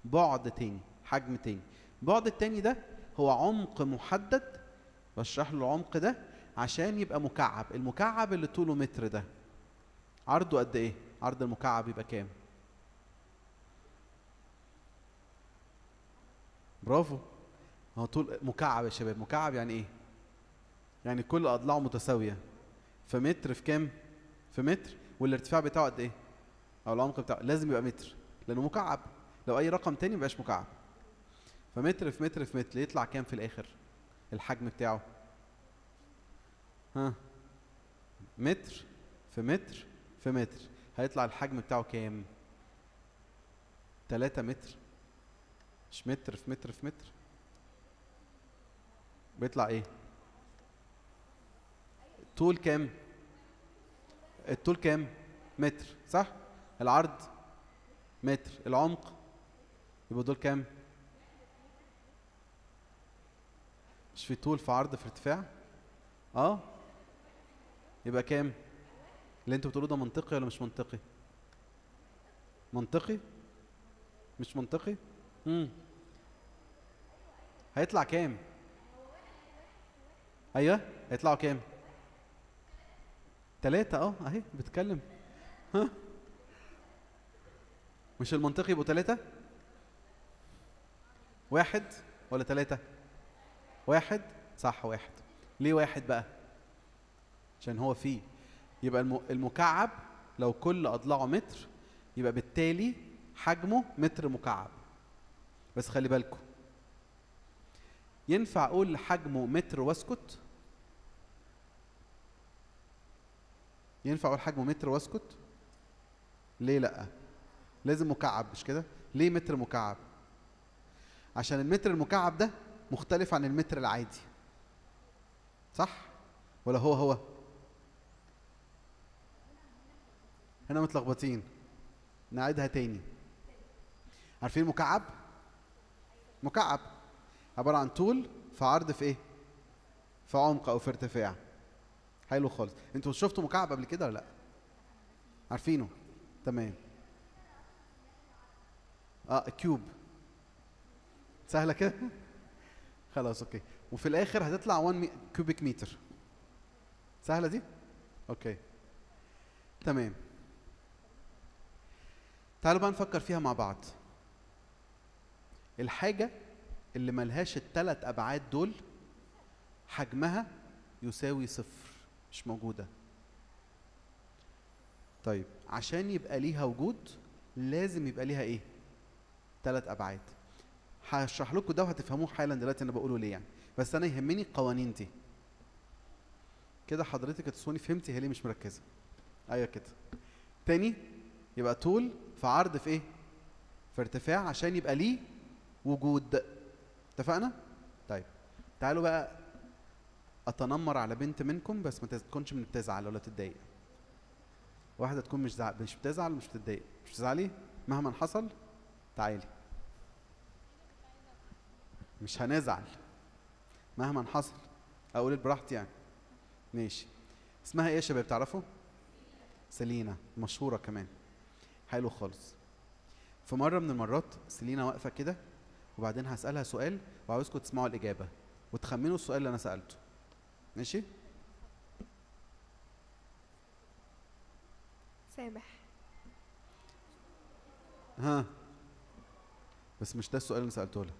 بعد تاني حجم تاني البعد التاني ده هو عمق محدد بشرح له العمق ده عشان يبقى مكعب المكعب اللي طوله متر ده عرضه قد ايه عرض المكعب يبقى كام برافو هو طول مكعب يا شباب مكعب يعني ايه يعني كل اضلاعه متساويه فمتر في كام في متر والارتفاع بتاعه قد ايه او العمق بتاعه لازم يبقى متر لانه مكعب لو اي رقم تاني مبقاش مكعب فمتر في متر في متر يطلع كام في الاخر الحجم بتاعه ها متر في متر في متر هيطلع الحجم بتاعه كام 3 متر مش متر في متر في متر بيطلع ايه طول كام الطول كام متر صح العرض متر العمق يبقى دول كام مش في طول في عرض في ارتفاع اه يبقى كام اللي انتوا بتقولوه ده منطقي ولا مش منطقي منطقي مش منطقي امم هيطلع كام ايوه هيطلعوا كام تلاتة اه اهي بتكلم ها مش المنطقي يبقوا تلاتة واحد ولا تلاتة واحد صح واحد ليه واحد بقى عشان هو فيه يبقى الم- المكعب لو كل اضلاعه متر يبقى بالتالي حجمه متر مكعب بس خلي بالكم ينفع اقول حجمه متر واسكت ينفع اقول حجمه متر واسكت ليه لا لازم مكعب مش كده ليه متر مكعب عشان المتر المكعب ده مختلف عن المتر العادي صح ولا هو هو هنا متلخبطين نعيدها تاني عارفين مكعب مكعب عبارة عن طول في عرض في ايه في عمق او في ارتفاع حلو خالص انتوا شفتوا مكعب قبل كده ولا لا عارفينه تمام اه كيوب سهله كده خلاص اوكي وفي الاخر هتطلع 1 مي... كوبيك متر سهله دي اوكي تمام تعالوا بقى نفكر فيها مع بعض الحاجة اللي ملهاش التلات أبعاد دول حجمها يساوي صفر مش موجودة طيب عشان يبقى ليها وجود لازم يبقى ليها ايه تلات أبعاد هشرح لكم ده وهتفهموه حالا دلوقتي انا بقوله ليه يعني بس انا يهمني القوانين دي كده حضرتك هتسوني فهمتي هي ليه مش مركزه ايوه كده تاني يبقى طول في عرض في ايه في ارتفاع عشان يبقى ليه وجود اتفقنا طيب تعالوا بقى اتنمر على بنت منكم بس ما تكونش من بتزعل ولا تتضايق واحده تكون مش زع... مش بتزعل مش بتتضايق مش بتزعلي مهما حصل تعالي مش هنزعل مهما حصل اقول براحتي يعني ماشي اسمها ايه يا شباب تعرفوا سيلينا مشهوره كمان حلو خالص في مره من المرات سيلينا واقفه كده وبعدين هسالها سؤال وعاوزكم تسمعوا الاجابه وتخمنوا السؤال اللي انا سالته ماشي سامح ها بس مش ده السؤال اللي سالته لها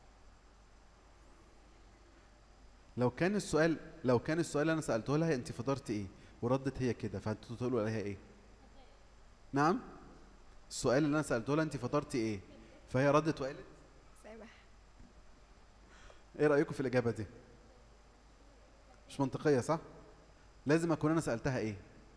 لو كان السؤال لو كان السؤال اللي انا سالته لها انت فطرتي ايه وردت هي كده فانتوا تقولوا عليها ايه نعم السؤال اللي انا سالته لها انت فطرتي ايه فهي ردت وقالت سامح ايه رايكم في الاجابه دي مش منطقيه صح لازم اكون انا سالتها ايه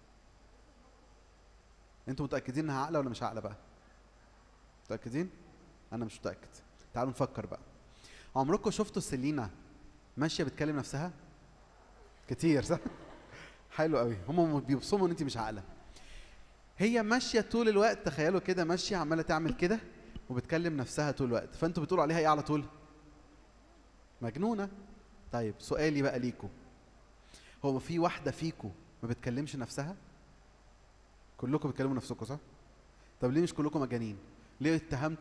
انتوا متاكدين انها عاقله ولا مش عاقله بقى متاكدين انا مش متاكد تعالوا نفكر بقى عمركم شفتوا سيلينا ماشيه بتكلم نفسها كتير صح حلو قوي هم بيبصموا ان انت مش عاقله هي ماشيه طول الوقت تخيلوا كده ماشيه عماله تعمل كده وبتكلم نفسها طول الوقت فانتوا بتقولوا عليها ايه على طول مجنونه طيب سؤالي بقى ليكوا هو في واحده فيكوا ما بتكلمش نفسها كلكم بتكلموا نفسكم صح طب ليه مش كلكم مجانين ليه اتهمتوا